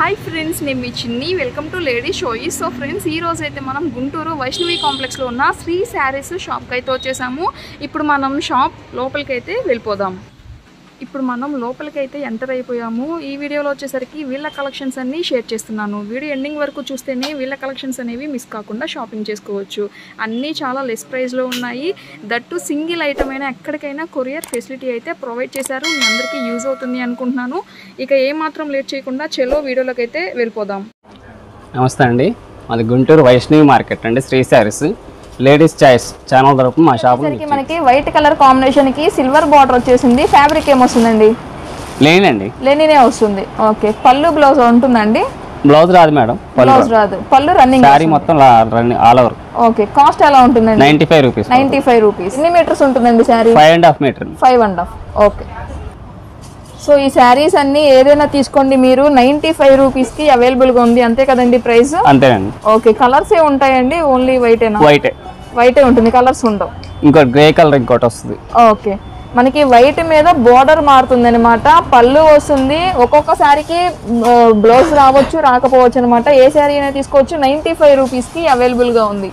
Hi friends నేను మీ Chinni welcome to lady షోయి సో ఫ్రెండ్స్ ఈ రోజు అయితే మనం గుంటూరు వైష్ణవి కాంప్లెక్స్లో ఉన్న శ్రీ శారీస్ షాప్కి అయితే వచ్చేసాము ఇప్పుడు మనం షాప్ లోపలికి అయితే వెళ్ళిపోదాం ఇప్పుడు మనం లోపలికి అయితే ఎంటర్ అయిపోయాము ఈ వీడియోలో వచ్చేసరికి వీళ్ళ కలెక్షన్స్ అన్ని షేర్ చేస్తున్నాను వీడియో ఎండింగ్ వరకు చూస్తేనే వీళ్ళ కలెక్షన్స్ అనేవి మిస్ కాకుండా షాపింగ్ చేసుకోవచ్చు అన్నీ చాలా లెస్ ప్రైస్లో ఉన్నాయి దట్టు సింగిల్ ఐటమ్ అయినా ఎక్కడికైనా కొరియర్ ఫెసిలిటీ అయితే ప్రొవైడ్ చేశారు మీ అందరికీ యూజ్ అవుతుంది అనుకుంటున్నాను ఇక ఏమాత్రం లేట్ చేయకుండా చెలో వీడియోలోకి అయితే వెళ్ళిపోదాం నమస్తే అండి మాది గుంటూరు వైష్ణవి మార్కెట్ అండి Sri saris ladies choice channel తరపు మా షాపు వచ్చేసరికి మనకి వైట్ కలర్ కాంబినేషన్ కి సిల్వర్ బార్డర్ వచ్చేసింది ఫ్యాబ్రిక్ ఏమొస్తుందండి లేనండి లెనినే వస్తుంది ఓకే పళ్ళు బ్లౌజ్ ఉంటుందండి బ్లౌజ్ రాదు మేడం పళ్ళు బ్లౌజ్ రాదు పళ్ళు రన్నింగ్ శారీ మొత్తం run all over okay cost ఎలా ఉంటుందండి ninety five rupees ninety five rupees ఎన్ని మీటర్స్ ఉంటుందండి sari five and half metre five and half okay so ఈ శారీస్ అన్ని ఏదైనా తీసుకోండి మీరు నైంటీ ఫైవ్ రూపీస్కి అవైలబుల్గా ఉంది అంతే కదండి ప్రైస్ అంతేనండి ఓకే కలర్స్ ఏ ఉంటాయండి ఓన్లీ వైటేనా వైట్ వైటే ఉంటుంది కలర్స్ ఉండవు ఇంకోటి గ్రే కలర్ ఇంకోటి వస్తుంది ఓకే మనకి వైట్ మీద బోర్డర్ మారుతుంది అనమాట పళ్ళు వస్తుంది ఒక్కొక్క శారీకి బ్లౌజ్ రావచ్చు రాకపోవచ్చు అనమాట ఏ శారీ అయినా తీసుకోవచ్చు నైంటీ ఫైవ్ రూపీస్కి అవైలబుల్గా ఉంది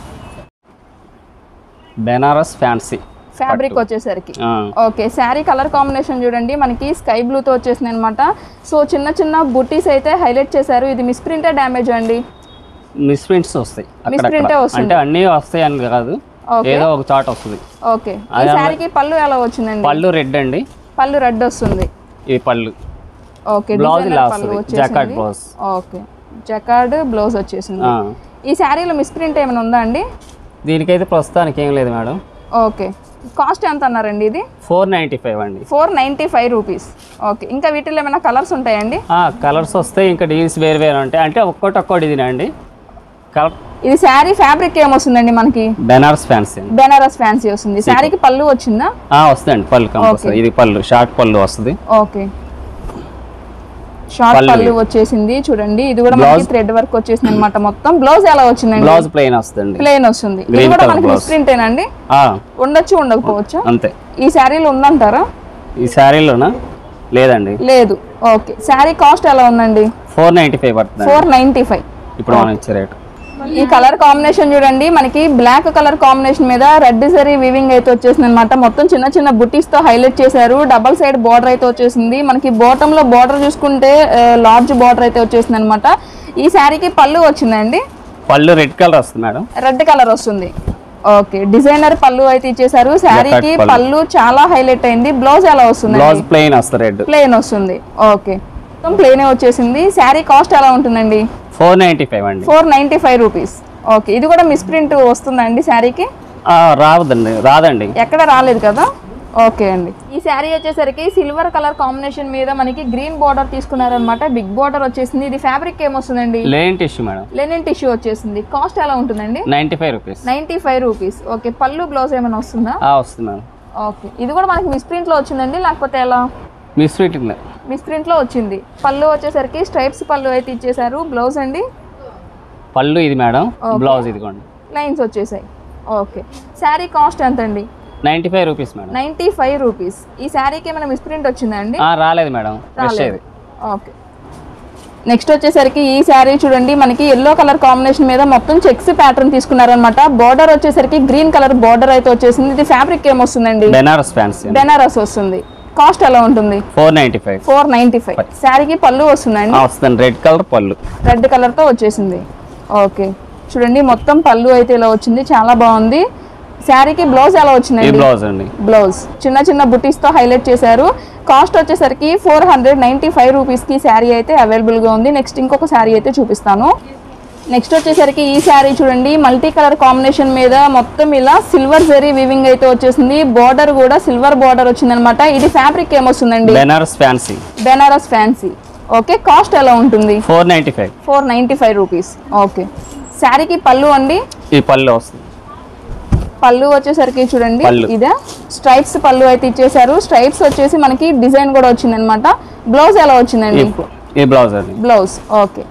బెనారస్ ఫ్యాన్సీ ఫ్యాబ్రిక్ వచ్చేసరికి ఓకే శారీ కలర్ కాంబినేషన్ చూడండి మనకి స్కై బ్లూతో వచ్చేసింది అనమాట సో చిన్న చిన్న బుట్టీస్ అయితే హైలైట్ చేశారు ఇది మిస్ప్రింటే డ్యామేజ్ అండి మిస్ ప్రింట్స్ వస్తాయి Misprint ఏ అక్కడక్కడ వస్తుంది. అంటే అన్నీ వస్తాయి అని కాదు ఓకే ఏదో ఒక చాట్ వస్తుంది ఓకే ఈ శారీకి పళ్ళు ఎలా వచ్చిందండి పళ్ళు రెడ్ అండి పళ్ళు రెడ్ వస్తుంది ఇది పళ్ళు ఓకే బ్లౌజ్ డిజైనర్ ఇలా పళ్ళు వస్తుంది జకాట్ వచ్చేసింది బ్లౌజ్ ఓకే జకార్డ్ బ్లౌజ్ వచ్చేసింది ఆ. ఈ శారీలో మిస్ప్రింట్ ఏమైనా ఉందా అండి దీనికైతే ప్రస్తుతానికి ఏం లేదు మేడం ఓకే కాస్ట్ ఎంత అన్నారండి ఇది ఫోర్ నైంటీ ఫైవ్ అండి four ninety five rupees okay ఇంకా వీటిలో ఏమైనా కలర్స్ ఉంటాయండి కలర్స్ వస్తాయి ఇంకా డిజైన్స్ వేరు వేరు ఉంటాయి అంటే ఒక్కోటి ఒక్కో డిజైన్ అండి కలర్ ఇది శారీ ఫ్యాబ్రిక్ ఏమొస్తుందండి మనకి బెనారస్ ఫ్యాన్సీ అండి బెనారస్ ఫ్యాన్సీ వస్తుంది శారీకి పళ్ళు వచ్చిందా ఆ, వస్తుందండి పళ్ళు కంపల్సరీ ఇది పళ్ళు షార్ట్ పళ్ళు వస్తుంది ఓకే షార్ట్ పళ్ళు పళ్ళు వచ్చేసింది చూడండి ఇది కూడా మనకి థ్రెడ్ వర్క్ వచ్చేసింది అనమాట మొత్తం బ్లౌజ్ ఎలా వచ్చిందండి బ్లౌజ్ ప్లెయిన్ వస్తుంది ప్లేన్ వస్తుంది ఇది Green కూడా colour మనకి blouse. మిస్ప్రింట్ ఏనండి ఆ, ఉండొచ్చు ఉండకపోవచ్చు అంతే ఈ శారీలో ఉందంటారా ఈ శారీలోనా లేదండి లేదు ఓకే శారీ కాస్ట్ ఎలా ఉందండి ఫోర్ నైంటీ ఫైవ్ పడుతుంది ఫోర్ నైంటీ ఫైవ్ ఇప్పుడు మనం ఇచ్చే రేటు ఈ కలర్ కాంబినేషన్ చూడండి మనకి బ్లాక్ కలర్ కాంబినేషన్ మీద రెడ్ సరీ వివింగ్ అయితే వచ్చేసింది అనమాట మొత్తం చిన్న చిన్న బుట్టీస్ తో హైలైట్ చేశారు డబల్ సైడ్ బార్డర్ అయితే వచ్చేసింది మనకి బాటమ్ లో బార్డర్ చూసుకుంటే లార్జ్ బార్డర్ అయితే వచ్చేసింది అనమాట ఈ శారీకి పళ్ళు వచ్చిందండి పళ్ళు రెడ్ కలర్ వస్తుంది మేడం రెడ్ కలర్ వస్తుంది ఓకే డిజైనర్ పళ్ళు అయితే ఇచ్చేసారు శారీకి పళ్ళు. పళ్ళు చాలా హైలైట్ అయింది బ్లౌజ్ ఎలా వస్తుంది బ్లౌజ్ ప్లెయిన్ వస్తుంది రెడ్ ప్లేన్ వస్తుంది ఓకే మొత్తం ప్లేనే వచ్చేసింది శారీ కాస్ట్ ఎలా ఉంటుందండి ఫోర్ నైంటీ ఫైవ్ అండి four ninety five rupees okay ఇది కూడా మిస్ప్రింట్ వస్తుందండి శారీకి ఆ, రావద్దండి రాదండి ఎక్కడ రాలేదు కదా ఓకే అండి ఈ శారీ వచ్చేసరికి సిల్వర్ కలర్ కాంబినేషన్ మీద మనకి గ్రీన్ బార్డర్ తీసుకున్నారనమాట బిగ్ బార్డర్ వచ్చేసింది ఇది ఫ్యాబ్రిక్ ఏమొస్తుందండి linen tissue madam linen tissue వచ్చేసింది కాస్ట్ ఎలా ఉంటుందండి ninety five rupees ninety five rupees okay pallu blouse ఏమైనా వస్తుందా వస్తుంది మేడం ఓకే ఇది కూడా మనకి మిస్ప్రింట్లో వచ్చిందండి లేకపోతే ఎలా మిస్ ఫిట్టింగ్ మిస్ప్రింట్లో వచ్చింది పళ్ళు వచ్చేసరికి స్ట్రైప్స్ పళ్ళు అయితే ఇచ్చేసారు బ్లౌజ్ అండి పళ్ళు ఇది మేడం బ్లౌజ్ ఇదిగోండి లైన్స్ వచ్చేసాయి ఓకే శారీ కాస్ట్ ఎంత అండి ninety five rupees madam ninety five rupees ఈ శారీకి ఏమైనా మిస్ప్రింట్ వచ్చిందండి ఆ, రాలేదు మేడం ఫ్రెష్ రాలేదు ఇది ఓకే నెక్స్ట్ వచ్చేసరికి ఈ శారీ చూడండి మనకి ఎల్లో కలర్ కాంబినేషన్ మీద మొత్తం చెక్స్ ప్యాటర్న్ తీసుకున్నారనమాట బార్డర్ వచ్చేసరికి గ్రీన్ కలర్ బార్డర్ అయితే వచ్చేసింది ఇది ఫ్యాబ్రిక్ ఏమొస్తుందండి బెనారస్ ఫ్యాన్సీ బెనారస్ వస్తుంది కాస్ట్ ఎలా ఉంటుంది four ninety five four ninety five శారీకి పళ్ళు వస్తుందండి వస్తుంది రెడ్ కలర్ పళ్ళు రెడ్ కలర్తో వచ్చేసింది ఓకే చూడండి మొత్తం పళ్ళు అయితే ఇలా వచ్చింది చాలా బాగుంది శారీకి బ్లౌజ్ ఎలా ఈ వచ్చిందండి బ్లౌజ్ అండి బ్లౌజ్ చిన్న చిన్న బుటీస్తో హైలైట్ చేశారు కాస్ట్ వచ్చేసరికి ఫోర్ హండ్రెడ్ నైంటీ ఫైవ్ రూపీస్కి శారీ అయితే అవైలబుల్గా ఉంది నెక్స్ట్ ఇంకొక శారీ అయితే చూపిస్తాను నెక్స్ట్ వచ్చేసరికి ఈ శారీ చూడండి మల్టీ కలర్ కాంబినేషన్ మీద మొత్తం ఇలా సిల్వర్ జరీ వీవింగ్ అయితే వచ్చేసింది బార్డర్ కూడా సిల్వర్ బార్డర్ వచ్చిందనమాట ఇది ఫ్యాబ్రిక్ ఏమొస్తుందండి Banaras fancy Banaras fancy okay cost ఎలా ఉంటుంది four ninety five four ninety five rupees okay శారీకి పళ్ళు అండి ఈ పళ్ళు వస్తుంది పళ్ళు వచ్చేసరికి చూడండి పళ్ళు. ఇదే స్ట్రైప్స్ పళ్ళు అయితే ఇచ్చేసారు స్ట్రైప్స్ వచ్చేసి మనకి డిజైన్ కూడా వచ్చింది అనమాట బ్లౌజ్ ఎలా ఈ వచ్చిందండి ఈ బ్లౌజ్ అండి బ్లౌజ్ ఓకే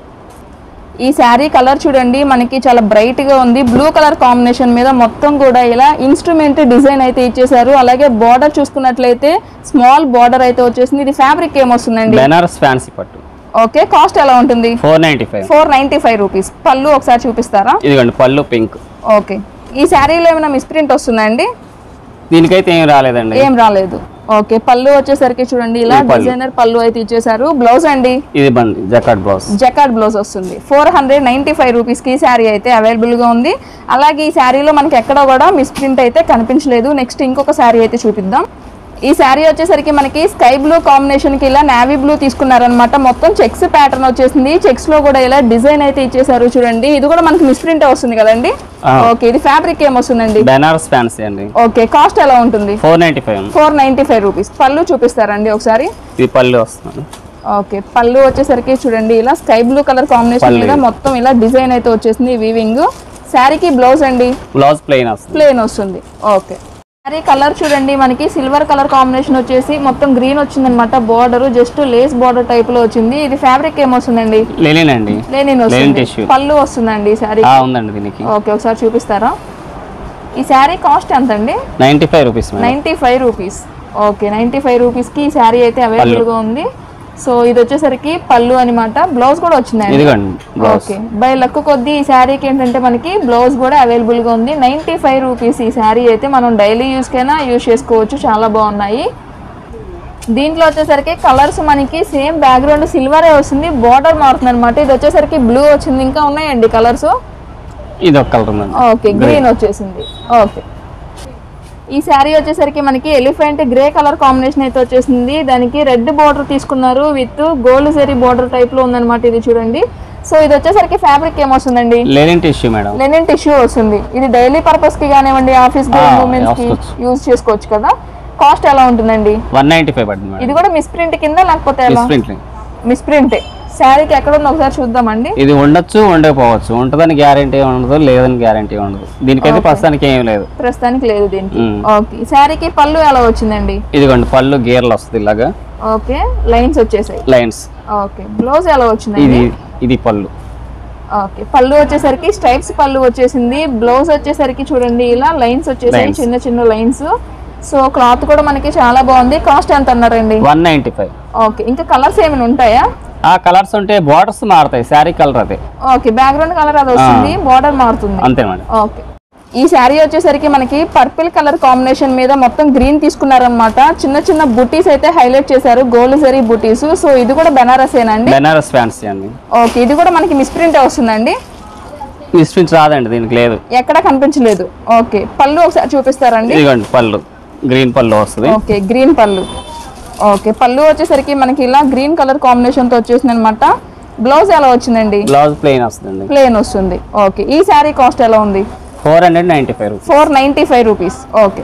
ఈ శారీ కలర్ చూడండి మనకి చాలా బ్రైట్ గా ఉంది బ్లూ కలర్ కాంబినేషన్ మీద మొత్తం కూడా ఇలా ఇన్స్ట్రుమెంట్ డిజైన్ అయితే ఇచ్చేసారు అలాగే బార్డర్ చూసుకున్నట్లయితే స్మాల్ బార్డర్ అయితే వచ్చేసింది ఇది ఫ్యాబ్రిక్ ఏమొస్తుందండి బెనారస్ ఫ్యాన్సీ పట్టు ఓకే కాస్ట్ ఎలా ఉంటుంది four ninety five four ninety five rupees pallu ఒకసారి చూపిస్తారా ఇదిగోండి పళ్ళు పింక్ ఓకే ఈ శారీలో ఏమైనా మిస్ప్రింట్ వస్తుందండి దీనికైతే ఏం రాలేదండి ఏం రాలేదు ఓకే పళ్ళు వచ్చేసరికి చూడండి ఇలా ఈ పళ్ళు. డిజైనర్ పళ్ళు అయితే ఇచ్చేసారు బ్లౌజ్ అండి ఇది బండి జకాట్ బ్లౌజ్ జకాట్ బ్లౌజ్ వస్తుంది ఫోర్ హండ్రెడ్ నైంటీ ఫైవ్ రూపీస్కి ఈ శారీ అయితే అవైలబుల్గా ఉంది అలాగే ఈ శారీలో మనకి ఎక్కడ కూడా మిస్ప్రింట్ అయితే కనిపించలేదు నెక్స్ట్ ఇంకొక శారీ అయితే చూపిద్దాం ఈ శారీ వచ్చేసరికి మనకి స్కై బ్లూ కాంబినేషన్కి ఇలా నావీ బ్లూ తీసుకున్నారనమాట మొత్తం చెక్స్ ప్యాటర్న్ వచ్చేసింది చెక్స్లో కూడా ఇలా డిజైన్ అయితే ఇచ్చేసారు చూడండి ఇది కూడా మనకి మిస్ప్రింట్ వస్తుంది కదండి ఆ. ఓకే ఇది ఫ్యాబ్రిక్ ఏమొస్తుందండి బెనారస్ ఫ్యాన్సీ అండి ఓకే కాస్ట్ ఎలా ఉంటుంది four ninety five four ninety five rupees pallu చూపిస్తారండి ఒకసారి ఇది పళ్ళు వస్తుంది ఓకే పళ్ళు వచ్చేసరికి చూడండి ఇలా స్కై బ్లూ కలర్ కాంబినేషన్ పళ్ళు. మీద మొత్తం ఇలా డిజైన్ అయితే వచ్చేసింది వీవింగ్ శారీకి బ్లౌజ్ అండి బ్లౌజ్ ప్లెయిన్ వస్తుంది ప్లేన్ వస్తుంది ఓకే శారీ కలర్ చూడండి మనకి సిల్వర్ కలర్ కాంబినేషన్ వచ్చేసి మొత్తం గ్రీన్ వచ్చిందనమాట border just lace border type లో వచ్చింది ఇది ఫ్యాబ్రిక్ ఏమొస్తుందండి లెనిన్ అండి లేనిన్ లెనిన్ వస్తుంది టిష్యూ పళ్ళు వస్తుందండి ఈ శారీ ఆ, ఉందండి దీనికి ఓకే ఒకసారి చూపిస్తారా ఈ శారీ కాస్ట్ ఎంత అండి ninety five rupees madam ninety five rupees okay ninety five రూపీస్కి ఈ శారీ అయితే అవైలబుల్గా ఉంది సో ఇది వచ్చేసరికి పళ్ళు అనమాట బ్లౌజ్ కూడా వచ్చిందండి ఇదిగోండి బ్లౌజ్ ఓకే బై లక్ కొద్దీ ఈ శారీకి ఏంటంటే మనకి బ్లౌజ్ కూడా అవైలబుల్గా ఉంది నైంటీ ఫైవ్ రూపీస్ ఈ శారీ అయితే మనం డైలీ యూస్కైనా యూజ్ చేసుకోవచ్చు చాలా బాగున్నాయి దీంట్లో వచ్చేసరికి కలర్స్ మనకి సేమ్ బ్యాక్గ్రౌండ్ సిల్వరే వస్తుంది బార్డర్ మారుతుంది అనమాట ఇది వచ్చేసరికి బ్లూ వచ్చింది ఇంకా ఉన్నాయండి కలర్స్ ఇది ఒక కలర్ ఉందండి ఓకే గ్రీన్ వచ్చేసింది ఓకే ఈ శారీ వచ్చేసరికి మనకి ఎలిఫెంట్ గ్రే కలర్ కాంబినేషన్ అయితే వచ్చేసింది దానికి రెడ్ బార్డర్ తీసుకున్నారు with gold zari border type లో ఉందన్నమాట ఇది చూడండి సో ఇది వచ్చేసరికి ఫ్యాబ్రిక్ ఏమొస్తుందండి linen tissue madam linen tissue వస్తుంది ఇది డైలీ పర్పస్ కి కానివ్వండి ఆఫీస్ ఆ, ఉమెన్స్ కి వేసుకోవచ్చు. యూజ్ చేసుకోవచ్చు కదా కాస్ట్ ఎలా ఉంటుందండి వన్ నైంటీ ఫైవ్ పడుతుంది మేడం ఇది కూడా మిస్ప్రింట్ కింద లేకపోతే ఎలా ప్రింట్ మిస్ప్రింటే శారీకి ఎక్కడ ఉందో ఒకసారి చూద్దామండి ఇది ఉండొచ్చు ఉండకపోవచ్చు ఉంటుందని గ్యారంటీ ఉండదు లేదని గ్యారంటీ ఉండదు దీనికైతే ప్రస్తుతానికి ఏం లేదు ప్రస్తుతానికి లేదు దీనికి మ్మ్. ఓకే శారీకి పళ్ళు ఎలా వచ్చిందండి ఇదిగోండి పళ్ళు గీర్లు వస్తుంది ఇలాగా ఓకే లైన్స్ వచ్చేసాయి లైన్స్ ఓకే బ్లౌజ్ ఎలా వచ్చిందండి ఇది ఇది పళ్ళు ఓకే పళ్ళు వచ్చేసరికి స్ట్రైప్స్ పళ్ళు వచ్చేసింది బ్లౌజ్ వచ్చేసరికి చూడండి ఇలా లైన్స్ వచ్చేసాయి Lines. చిన్న చిన్న లైన్స్ సో క్లాత్ కూడా మనకి చాలా బాగుంది కాస్ట్ ఎంత అన్నారండి వన్ నైంటీ ఫైవ్ ఓకే ఇంకా కలర్స్ ఏమైనా ఉంటాయా ఆ కలర్స్ ఉంటే బార్డర్స్ మారుతాయి శారీ కలర్ అదే ఓకే బ్యాక్గ్రౌండ్ కలర్ అది వస్తుంది బార్డర్ మారుతుంది అంతే మేడం ఓకే ఈ శారీ వచ్చేసరికి మనకి పర్పుల్ కలర్ కాంబినేషన్ మీద మొత్తం గ్రీన్ తీసుకున్నారనమాట చిన్న చిన్న బుటీస్ అయితే హైలైట్ చేశారు గోల్డ్ జరీ బుటీస్ సో ఇది కూడా బెనారసేనండి బెనారస్ ఫ్యాన్సీ అండి ఓకే ఇది కూడా మనకి మిస్ప్రింట్ వస్తుందండి మిస్ప్రింట్స్ రాదండి దీనికి లేదు ఎక్కడ కనిపించలేదు ఓకే పళ్ళు ఒకసారి చూపిస్తారండి ఇదిగోండి పళ్ళు గ్రీన్ పళ్ళు వస్తుంది ఓకే గ్రీన్ పళ్ళు ఓకే పళ్ళు వచ్చేసరికి మనకి ఇలా గ్రీన్ కలర్ కాంబినేషన్తో వచ్చేసింది అనమాట బ్లౌజ్ ఎలా వచ్చిందండి బ్లౌజ్ ప్లెయిన్ వస్తుందండి ప్లేన్ వస్తుంది ఓకే ఈ శారీ కాస్ట్ ఎలా ఉంది four hundred ninety five rupees four ninety five rupees okay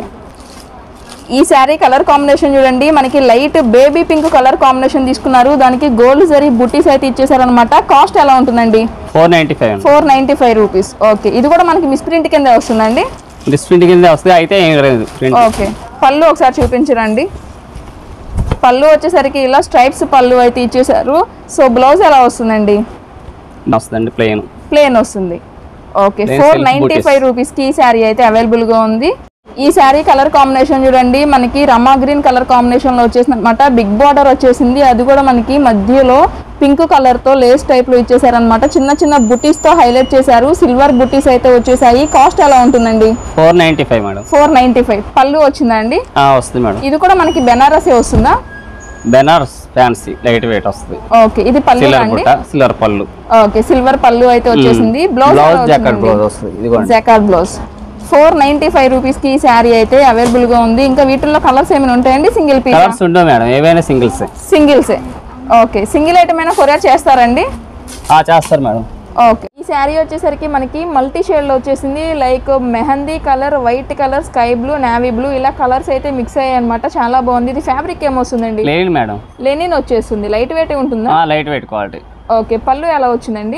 ఈ శారీ కలర్ కాంబినేషన్ చూడండి మనకి light baby pink colour combination తీసుకున్నారు దానికి గోల్డ్ జరీ బుట్టీస్ అయితే ఇచ్చేసారనమాట కాస్ట్ ఎలా ఉంటుందండి ఫోర్ నైంటీ ఫైవ్ అండి four ninety five rupees okay ఇది కూడా మనకి మిస్ప్రింట్ కింద వస్తుందండి డిస్ప్రింట్ కింద వస్తుంది అయితే ఏం లేదు ప్రింట్ ఓకే పళ్ళు ఒకసారి చూపించరండి పళ్ళు వచ్చేసరికి ఇలా స్ట్రైప్స్ పళ్ళు అయితే ఇచ్చేసారు సో బ్లౌజ్ ఎలా వస్తుందండి వస్తుందండి ప్లెయిన్ ప్లేన్ వస్తుంది okay Plain four silk ninety booties. Five రూపీస్కి ఈ శారీ అయితే అవైలబుల్గా ఉంది ఈ శారీ కలర్ కాంబినేషన్ చూడండి మనకి రమా గ్రీన్ కలర్ కాంబినేషన్లో వచ్చేసింది అనమాట బిగ్ బార్డర్ వచ్చేసింది అది కూడా మనకి మధ్యలో పింక్ కలర్తో లేస్ టైప్లో ఇచ్చేసారనమాట చిన్న చిన్న బుటీస్తో హైలైట్ చేశారు సిల్వర్ బుటీస్ అయితే వచ్చేసాయి కాస్ట్ ఎలా ఉంటుందండి four ninety five madam four ninety five pallu వచ్చిందండి ఆ, వస్తుంది మేడం ఇది కూడా మనకి బెనారసే వస్తుందా బెనారస్ ఫ్యాన్సీ లైట్ వెయిట్ వస్తుంది ఓకే ఇది పళ్ళు సిల్వర్ అండి బుట్ట సిల్వర్ పళ్ళు ఓకే సిల్వర్ పళ్ళు అయితే వచ్చేసింది బ్లౌజ్ బ్లౌజ్ జాకెట్ బ్లౌజ్ వస్తుంది ఇదిగోండి jacquard blouse four ninety five రూపీస్కి ఈ శారీ అయితే అవైలబుల్గా ఉంది ఇంకా వీటిల్లో కలర్స్ ఏమైనా ఉంటాయండి సింగిల్ పీస్ కలర్స్ ఉండవు మేడం ఏవైనా సింగిల్స్ సింగిల్సే ఓకే సింగిల్ ఐటమ్ అయినా కొరియర్ చేస్తారండి చేస్తారు మేడం ఓకే ఈ శారీ వచ్చేసరికి మనకి మల్టీ షేడ్లో వచ్చేసింది like mehndi colour white colour sky blue navy blue ఇలా కలర్స్ అయితే మిక్స్ అయ్యాయి అనమాట చాలా బాగుంది ఇది ఫ్యాబ్రిక్ ఏమొస్తుందండి లేదు మేడం లెనిన్ వచ్చేస్తుంది లైట్ వెయిట్ ఉంటుందా light weight quality okay pallu ఎలా వచ్చిందండి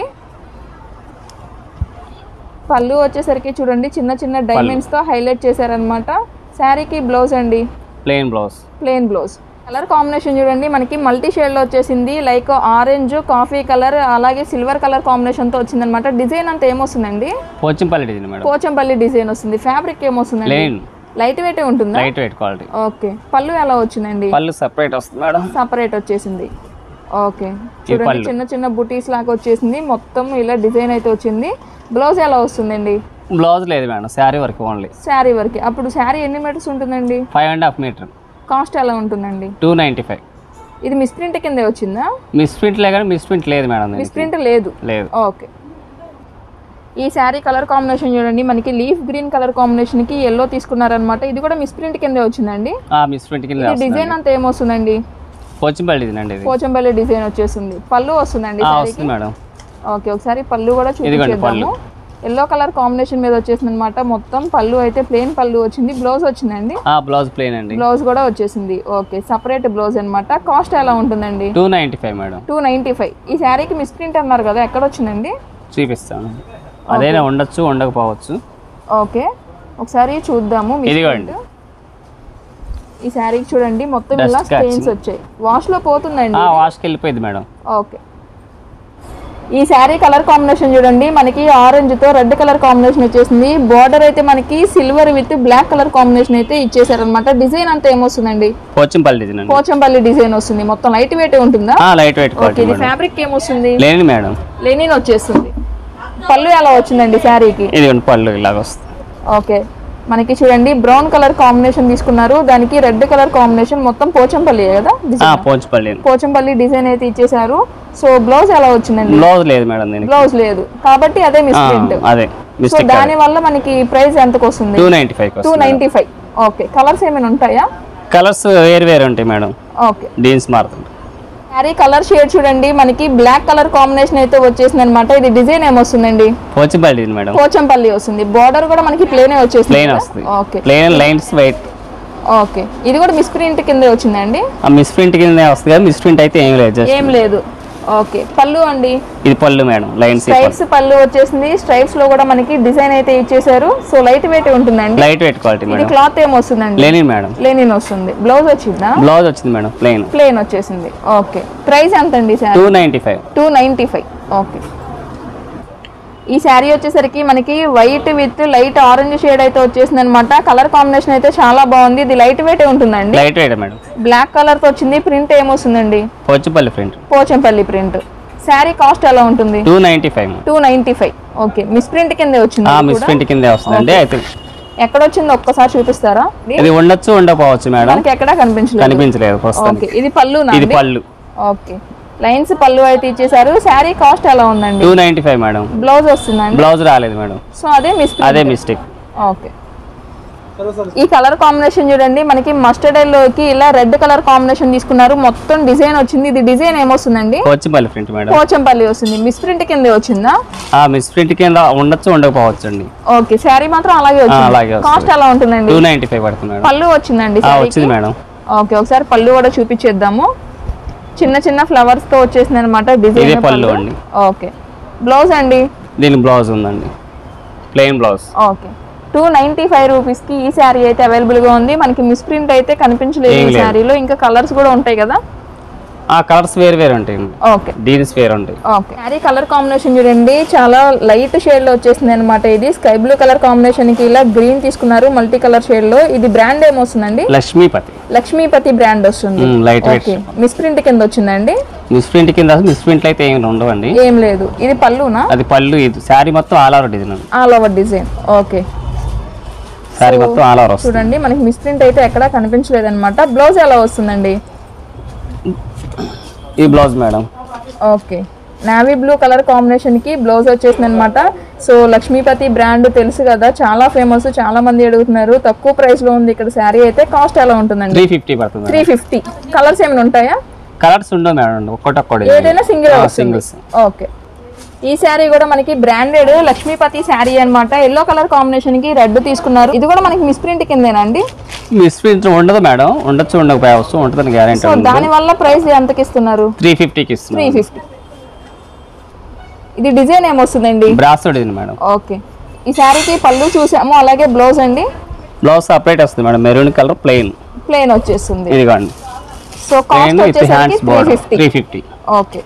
పళ్ళు వచ్చేసరికి చూడండి చిన్న చిన్న డైమండ్స్ తో హైలైట్ చేశారనమాట శారీకి బ్లౌజ్ అండి plain blouse plain blouse colour combination చూడండి మనకి మల్టీ షేడ్లో వచ్చేసింది లైక్ ఆరెంజ్ కాఫీ కలర్ అలాగే సిల్వర్ కలర్ కాంబినేషన్తో వచ్చిందనమాట డిజైన్ అంతా ఏమొస్తుందండి Pochampally design madam Pochampally design వస్తుంది ఫ్యాబ్రిక్ ఏమొస్తుందండి ప్లెయిన్ లైట్ వెయిట్ ఉంటుందా light weight quality okay pallu ఎలా వచ్చిందండి పళ్ళు సెపరేట్ వస్తుంది మేడం సపరేట్ వచ్చేసింది ఓకే చూడండి పళ్ళు. చిన్న చిన్న బుటీస్ లాగా వచ్చేసింది మొత్తం ఇలా డిజైన్ అయితే వచ్చింది బ్లౌజ్ ఎలా వస్తుందండి బ్లౌజ్ లేదు మేడం శారీ వరకు ఓన్లీ శారీ వరకు అప్పుడు శారీ ఎన్ని మీటర్స్ ఉంటుందండి five and half metre cost ఎలా ఉంటుందండి టూ నైంటీ ఫైవ్ ఇది మిస్ ప్రింట్ కిందే వచ్చిందా మిస్ ప్రింట్ లే కానీ మిస్ ప్రింట్ లేదు మేడం మిస్ దీనికి. ప్రింట్ లేదు లేదు ఓకే ఈ శారీ కలర్ కాంబినేషన్ చూడండి మనకి లీఫ్ గ్రీన్ కలర్ కాంబినేషన్ కి ఎల్లో తీసుకున్నారనమాట ఇది కూడా మిస్ ప్రింట్ కిందే వచ్చిందండి ఆ మిస్ ప్రింట్ కింద ఇది డిజైన్ అంతా ఏమొస్తుందండి పోచంపల్లి డిజైన్ అండి ఇది పోచంపల్లి డిజైన్ వచ్చేసింది పళ్ళు వస్తుందండి ఆ, శారీకి వస్తుంది మేడం ఓకే ఒకసారి పళ్ళు కూడా ఇదిగోండి పళ్ళు. చూపించేద్దాము ఎల్లో కలర్ కాంబినేషన్ మీద వచ్చేసింది అనమాట మొత్తం పళ్ళు అయితే ప్లెయిన్ పళ్ళు వచ్చింది బ్లౌజ్ వచ్చిందండి ఆ బ్లౌజ్ ప్లేన్ అండి బ్లౌజ్ కూడా వచ్చేసింది ఓకే సపరేట్ బ్లౌజ్ అన్నమాట కాస్ట్ ఎలా ఉంటుందండి two ninety five madam two ninety five ఈ శారీకి మిస్ ప్రింట్ అన్నారు కదా ఎక్కడ వచ్చిందండి చూపిస్తాను అదేనా ఉండొచ్చు ఉండకపోవచ్చు ఓకే ఒకసారి చూద్దాము మిస్ ఇదిగోండి. ప్రింట్. ఈ శారీకి చూడండి మొత్తం ఇలా Dust catching. స్టెయిన్స్ వచ్చాయి వాష్ లో పోతుందండి ఆ వాష్కి వెళ్ళిపోయింది మేడం ఓకే ఈ శారీ కలర్ కాంబినేషన్ చూడండి మనకి ఆరెంజ్ తో రెడ్ కలర్ కాంబినేషన్ వచ్చేసింది బార్డర్ అయితే మనకి silver with black colour combination అయితే ఇచ్చేసారనమాట డిజైన్ అంతా ఏమొస్తుందండి పోచంపల్లి డిజైన్ అండి పోచంపల్లి డిజైన్ వస్తుంది మొత్తం లైట్ వెయిట్ ఉంటుందా ఆ లైట్ వెయిట్ ఓకే క్వాలిటీ ఇది మేడం ఫ్యాబ్రిక్ ఏమొస్తుంది లేని మేడం లెనిన్ వచ్చేస్తుంది పళ్ళు ఎలా వచ్చిందండి శారీకి ఇది పళ్ళు ఇలాగ వస్తుంది ఓకే మనకి చూడండి బ్రౌన్ కలర్ కాంబినేషన్ తీసుకున్నారు దానికి రెడ్ కలర్ కాంబినేషన్ మొత్తం పోచంపల్లి కదా ఆ డిజైన్ పోచంపల్లి పోచంపల్లి డిజైన్ అయితే ఇచ్చేసారు సో బ్లౌజ్ ఎలా వచ్చిందండి బ్లౌజ్ లేదు మేడం దీనికి బ్లౌజ్ లేదు కాబట్టి అదే మిస్ ఆ, ప్రింట్ అదే సో మిస్టేక్ దాని వల్ల మనకి ప్రైస్ ఎంతకు వస్తుంది two ninety five two ninety five okay colours ఏమైనా ఉంటాయా కలర్స్ వేరు వేరు ఉంటాయి మేడం ఓకే డీన్స్ మారుతుంది శారీ కలర్ షేడ్ చూడండి మనకి బ్లాక్ కలర్ కాంబినేషన్ అయితే వచ్చేసింది అనమాట ఇది డిజైన్ ఏమొస్తుందండి పోచంపల్లి డిజైన్ మేడం పోచంపల్లి వస్తుంది బార్డర్ కూడా మనకి ప్లేనే వచ్చేసింది ప్లెయిన్ కదా? వస్తుంది okay plain lines white okay ఇది కూడా మిస్ ప్రింట్ కింద వచ్చిందండి ఆ మిస్ ప్రింట్ కింద వస్తుంది కదా మిస్ ప్రింట్ అయితే ఏం లేదు జస్ట్ ఏం లేదు ఓకే పళ్ళు అండి ఇది పళ్ళు మేడం లైన్స్ స్ట్రైప్స్ పళ్ళు వచ్చేసింది స్ట్రైప్స్ లో కూడా మనకి డిజైన్ అయితే ఇచ్చేసారు సో లైట్ వెయిట్ ఉంటుందండి లైట్ వెయిట్ క్వాలిటీ ఇది మేడం క్లాత్ ఏమొస్తుందండి లేని మేడం లెనిన్ వస్తుంది బ్లౌజ్ వచ్చిందా బ్లౌజ్ వచ్చింది మేడం ప్లెయిన్ ప్లేన్ వచ్చేసింది ఓకే ప్రైస్ ఎంత అండి sari two ninety five two ninety five okay ఈ శారీ వచ్చేసరికి మనకి white with light orange shade అయితే వచ్చేసింది అనమాట కలర్ కాంబినేషన్ అయితే చాలా బాగుంది ఇది లైట్ వెయిట్ ఉంటుందండి light weight madam black colour తో వచ్చింది ప్రింట్ ఏమొస్తుందండి Pochampally print Pochampally print sari cost ఎలా ఉంటుంది two ninety five two ninety five okay misprint కిందే వచ్చింది ఆ ఇది మిస్ కూడా. ప్రింట్ కిందే వస్తుందండి అయితే ఎక్కడ వచ్చిందో ఒక్కసారి చూపిస్తారా ఇది ఇది ఉండొచ్చు ఉండకపోవచ్చు మేడం మనకి ఎక్కడా కనిపించలేదు కనిపించలేదు ప్రస్తుతానికి ఓకే ఇది పళ్ళు ఇది పళ్ళు ఓకే లైన్స్ పళ్ళు అయితే ఇచ్చేసారు శారీ కాస్ట్ ఎలా ఉందండి two ninety five madam blouse వస్తుందండి బ్లౌజ్ రాలేదు మేడం సో అదే మిస్ అదే మిస్టేక్ ఓకే ఈ కలర్ కాంబినేషన్ చూడండి మనకి మస్టర్డ్ ఎల్లోకి ఇలా రెడ్ కలర్ కాంబినేషన్ తీసుకున్నారు మొత్తం డిజైన్ వచ్చింది ఇది డిజైన్ ఏమొస్తుందండి పోచంపల్లి ప్రింట్ మేడం పోచంపల్లి వస్తుంది మిస్ ప్రింట్ కింద వచ్చిందా ఆ మిస్ ప్రింట్ కింద ఉండొచ్చు ఉండకపోవచ్చు అండి ఓకే శారీ మాత్రం అలాగే వచ్చింది అలాగే వస్తుంది. కాస్ట్ ఎలా ఉంటుందండి టూ నైంటీ ఫైవ్ పడుతుంది మేడం పళ్ళు వచ్చిందండి ఆ, శారీకి? వచ్చింది మేడం ఓకే ఒకసారి పళ్ళు కూడా చూపించేద్దాము చిన్న చిన్న ఫ్లవర్స్ తో వచ్చేసింది అనమాట డిజైన్ ఇదే పళ్ళు అండి. ఓకే బ్లౌజ్ అండి దీని బ్లౌజ్ ఉందండి plain blouse okay two ninety five రూపీస్కి ఈ శారీ అయితే అవైలబుల్గా ఉంది మనకి మిస్ ప్రింట్ అయితే కనిపించలేదు ఏం ఈ లేదు. శారీలో ఇంకా కలర్స్ కూడా ఉంటాయి కదా ఆ కలర్స్ వేరు వేరు ఉంటాయండి ఓకే డీన్స్ వేరు ఉంటాయి ఓకే శారీ కలర్ కాంబినేషన్ చూడండి చాలా లైట్ షేడ్ లో వచ్చేసింది అనమాట ఇది స్కై బ్లూ కలర్ కాంబినేషన్ కి ఇలా గ్రీన్ తీసుకున్నారు మల్టీ కలర్ షేడ్ లో ఇది బ్రాండ్ ఏమొస్తుందండి లక్ష్మీపతి లక్ష్మీపతి బ్రాండ్ వస్తుంది light weight okay misprint కింద వచ్చిందండి మిస్ ప్రింట్ కింద మిస్ ప్రింట్లు అయితే ఏమి ఉండవండి ఏం లేదు ఇది పళ్ళునా అది పళ్ళు ఇది శారీ మొత్తం ఆల్ ఓవర్ డిజైన్ అండి all over design okay sari మొత్తం ఆల్ ఓవర్ వస్తుంది చూడండి మనకి మిస్ ప్రింట్ అయితే ఎక్కడా కనిపించలేదు అనమాట బ్లౌజ్ ఎలా వస్తుందండి ఈ blouse madam okay navy blue colour combination కి బ్లౌజ్ వచ్చేసింది అనమాట సో లక్ష్మీపతి బ్రాండ్ తెలుసు కదా చాలా ఫేమస్ చాలా మంది అడుగుతున్నారు తక్కువ ప్రైస్ లో ఉంది ఇక్కడ శారీ అయితే కాస్ట్ ఎలా ఉంటుందండి త్రీ ఫిఫ్టీ పడుతుంది త్రీ ఫిఫ్టీ కలర్స్ ఏమైనా ఉంటాయా కలర్స్ ఉండవు మేడం ఒక్కటొక్కటి ఏదైనా సింగిల్ వస్తుంది సింగిల్స్ ఓకే ఈ శారీ కూడా మనకి బ్రాండెడ్ లక్ష్మీపతి శారీ అన్నమాట ఎల్లో కలర్ కాంబినేషన్ కి రెడ్ తీసుకున్నారు ఇది కూడా మనకి మిస్ ప్రింట్ కిందేనా అండి మిస్ ప్రింట్ ఉండదు మేడం ఉండొచ్చు ఉండకపోవచ్చు ఉంటుందని గ్యారెంటీ సో దాని వల్ల ప్రైస్ ఎంతకి ఇస్తున్నారు త్రీ ఫిఫ్టీకి త్రీ ఇస్తున్నాం ఫిఫ్టీ ఇది డిజైన్ ఏమొస్తుందండి బ్రాస్ ఇది మేడం ఓకే ఈ శారీకి పళ్ళు చూసాము అలాగే బ్లౌజ్ అండి బ్లౌజ్ సపరేట్ వస్తుంది madam maroon colour plain plain వచ్చేస్తుంది ఇదిగోండి సో ప్లెయిన్ కాస్ట్ విత్ వచ్చేసరికి hands three border fifty three fifty okay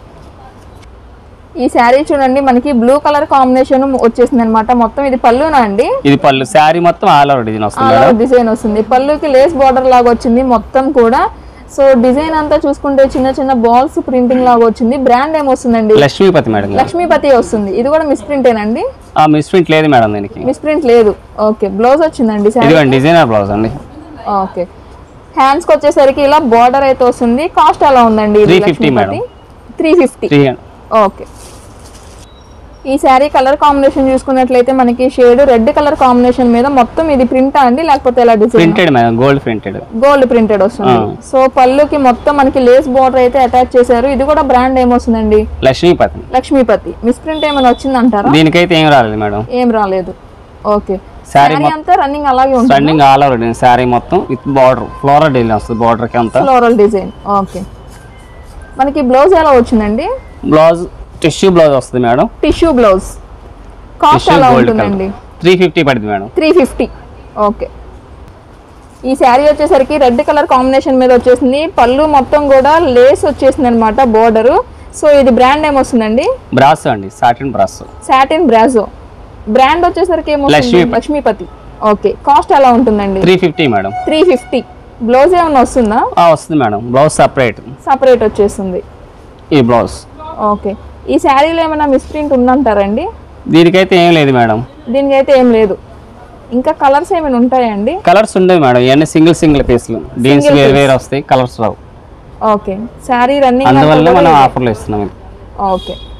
ఈ శారీ చూడండి మనకి బ్లూ కలర్ కాంబినేషన్ వచ్చేసింది అనమాట మొత్తం ఇది పళ్ళునా అండి ఇది పళ్ళు శారీ మొత్తం ఆల్ ఓవర్ డిజైన్ వస్తుంది మేడం డిజైన్ వస్తుంది పళ్ళుకి లేస్ బార్డర్ లాగా వచ్చింది మొత్తం కూడా సో డిజైన్ అంతా చూసుకుంటే చిన్న చిన్న బాల్స్ ప్రింటింగ్ లాగా వచ్చింది బ్రాండ్ ఏమొస్తుందండి లక్ష్మీపతి మేడం గారు లక్ష్మీపతి వస్తుంది ఇది కూడా మిస్ ప్రింటేనండి ఆ మిస్ప్రింట్ లేదు మేడం దీనికి మిస్ ప్రింట్ లేదు ఓకే బ్లౌజ్ వచ్చిందండి శారీ ఇదిగోండి డిజైనర్ బ్లౌజ్ అండి ఓకే హ్యాండ్స్కి వచ్చేసరికి ఇలా బార్డర్ అయితే వస్తుంది కాస్ట్ ఎలా ఉందండి 350 madam. Three fifty three okay ఈ శారీ కలర్ కాంబినేషన్ చూసుకున్నట్లయితే మనకి షేడ్ రెడ్ కలర్ కాంబినేషన్ మీద మొత్తం ఇది ప్రింటా అండి లేకపోతే ఎలా design printed madam gold printed gold printed వస్తుంది సో పళ్ళుకి మొత్తం మనకి లేస్ బార్డర్ అయితే అటాచ్ చేశారు ఇది కూడా బ్రాండ్ ఏమొస్తుందండి లక్ష్మీపతి లక్ష్మీపతి మిస్ ప్రింట్ ఏమైనా వచ్చిందంటారా దీనికైతే ఏం రాలేదు మేడం ఏం రాలేదు ఓకే శారీ శారీ అంతా రన్నింగ్ అలాగే ఉంటుంది రన్నింగ్ ఆల్ ఓవర్ శారీ మొత్తం విత్ బార్డర్ ఫ్లోరల్ డిజైన్ వస్తుంది బార్డర్ కి అంతా ఫ్లోరల్ డిజైన్ ఓకే మనకి బ్లౌజ్ ఎలా వచ్చిందండి బ్లౌజ్ టిష్యూ బ్లౌజ్ వస్తుంది madam tissue blouse cost tissue ఎలా గోల్డ్ ఉంటుందండి కలర్ త్రీ ఫిఫ్టీ పడుతుంది మేడం త్రీ ఫిఫ్టీ ఓకే ఈ శారీ వచ్చేసరికి రెడ్ కలర్ కాంబినేషన్ మీద వచ్చేసింది పళ్ళు మొత్తం కూడా లేస్ వచ్చేసింది అనమాట బోర్డరు సో ఇది బ్రాండ్ ఏమొస్తుందండి బ్రాస్ అండి సాటిన్ బ్రాస్ సాటిన్ బ్రాజో బ్రాండ్ వచ్చేసరికి ఏమొస్తుంది లక్ష్మీపతి. లక్ష్మీపతి ఓకే కాస్ట్ ఎలా ఉంటుందండి three fifty madam three fifty blouse ఏమైనా వస్తుందా ఆ, వస్తుంది మేడం బ్లౌజ్ సపరేట్ సపరేట్ వచ్చేస్తుంది ఈ బ్లౌజ్ ఓకే ఈ శారీలో ఏమైనా మిస్ప్రింట్ ఉందంటారండి దీనికైతే ఏం లేదు మేడం దీనికి అయితే ఏం లేదు ఇంకా కలర్స్ ఏమైనా ఉంటాయండి కలర్స్ ఉండవు మేడం ఇవన్నీ సింగిల్ సింగిల్ పీస్లు డీన్స్ వేరు వేరు వస్తాయి కలర్స్ రావు ఓకే శారీ రన్నింగ్ అందువల్ల మనం ఆఫర్లు ఇస్తున్నాం ఇది. ఓకే